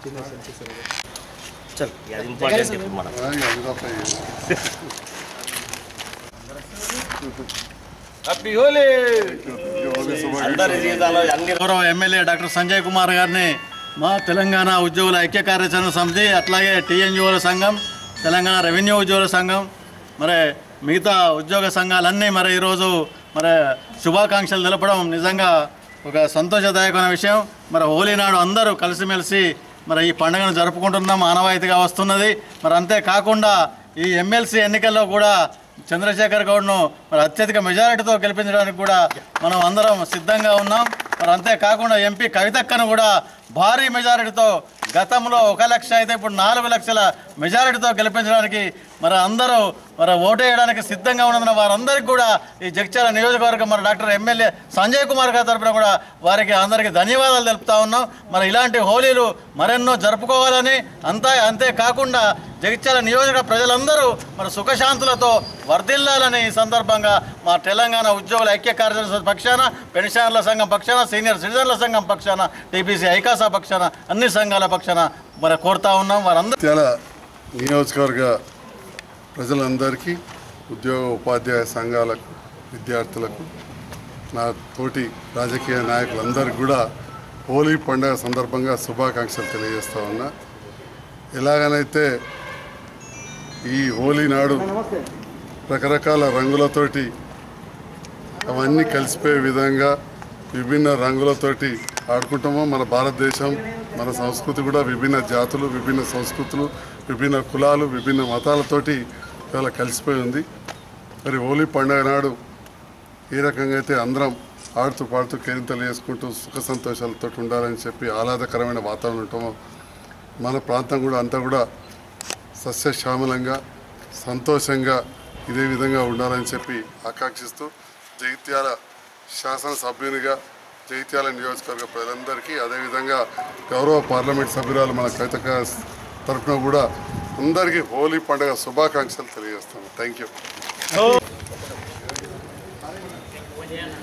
చల్ అది ఇంపార్టెంట్ ఇప్పుడు మనం హ్యాపీ హోలీ అందరి జీవితాల్లో అన్ని గౌరవ ఎమ్మెల్యే డాక్టర్ సంజయ్ కుమార్ గారిని మా తెలంగాణ ఉద్యోగుల ఐక్య కార్యాచరణ సమితి అట్లాగే టీఎన్జిఓల సంఘం తెలంగాణ రెవెన్యూ ఉద్యోగుల సంఘం మరి మిగతా ఉద్యోగ సంఘాలన్నీ మరి ఈరోజు మరి శుభాకాంక్షలు తెలపడం నిజంగా ఒక సంతోషదాయకమైన విషయం మరి హోలీ నాడు అందరూ కలిసిమెలిసి మరి ఈ పండుగను జరుపుకుంటున్నాం ఆనవాయితీగా వస్తున్నది మరి అంతేకాకుండా ఈ ఎమ్మెల్సీ ఎన్నికల్లో కూడా చంద్రశేఖర్ గౌడ్ను మరి అత్యధిక మెజారిటీతో గెలిపించడానికి కూడా మనం అందరం సిద్ధంగా ఉన్నాం మరి అంతేకాకుండా ఎంపీ కవితక్కను కూడా భారీ మెజారిటీతో గతంలో ఒక లక్ష అయితే ఇప్పుడు నాలుగు లక్షల మెజారిటీతో గెలిపించడానికి మరి అందరూ మరి ఓటు వేయడానికి సిద్ధంగా ఉన్నందున వారందరికీ కూడా ఈ జగిత్యాల నియోజకవర్గం మరి డాక్టర్ ఎమ్మెల్యే సంజయ్ కుమార్ గారి తరఫున కూడా వారికి అందరికీ ధన్యవాదాలు తెలుపుతా ఉన్నాం మరి ఇలాంటి హోలీలు మరెన్నో జరుపుకోవాలని అంతా అంతేకాకుండా జగిత్యాల నియోజక ప్రజలందరూ మరి సుఖశాంతులతో వర్ధిల్లాలని ఈ సందర్భంగా మా తెలంగాణ ఉద్యోగుల ఐక్య కార్యదర్శి పక్షాన పెన్షనర్ల సంఘం పక్షాన సీనియర్ సిటిజన్ల సంఘం పక్షాన టీపీసీ ఐకాసా పక్షాన అన్ని సంఘాల పక్షాన మరి కోరుతా ఉన్నాం వారందరూ ముత్యాల నియోజకవర్గ ప్రజలందరికీ ఉద్యోగ ఉపాధ్యాయ సంఘాలకు విద్యార్థులకు నా తోటి రాజకీయ నాయకులందరికీ కూడా హోలీ పండుగ సందర్భంగా శుభాకాంక్షలు తెలియజేస్తా ఉన్నా ఎలాగనైతే ఈ హోలీ నాడు రకరకాల రంగులతోటి అవన్నీ కలిసిపోయే విధంగా విభిన్న రంగులతోటి ఆడుకుంటామో మన భారతదేశం మన సంస్కృతి కూడా విభిన్న జాతులు విభిన్న సంస్కృతులు విభిన్న కులాలు విభిన్న మతాలతోటి ఇవాళ కలిసిపోయి ఉంది మరి హోలీ పండుగ నాడు ఏ రకంగా అయితే అందరం ఆడుతూ పాడుతూ కేరింతలు చేసుకుంటూ సుఖ సంతోషాలతో ఉండాలని చెప్పి ఆహ్లాదకరమైన వాతావరణం ఉంటామో మన ప్రాంతం కూడా అంతా కూడా సస్యశ్యామలంగా సంతోషంగా ఇదే విధంగా ఉండాలని చెప్పి ఆకాంక్షిస్తూ జగిత్యాల శాసనసభ్యునిగా జగిత్యాల నియోజకవర్గ ప్రజలందరికీ అదేవిధంగా గౌరవ పార్లమెంట్ సభ్యురాలు మన కవితక తరఫున కూడా అందరికీ హోలీ పండుగ శుభాకాంక్షలు తెలియజేస్తాను థ్యాంక్ యూ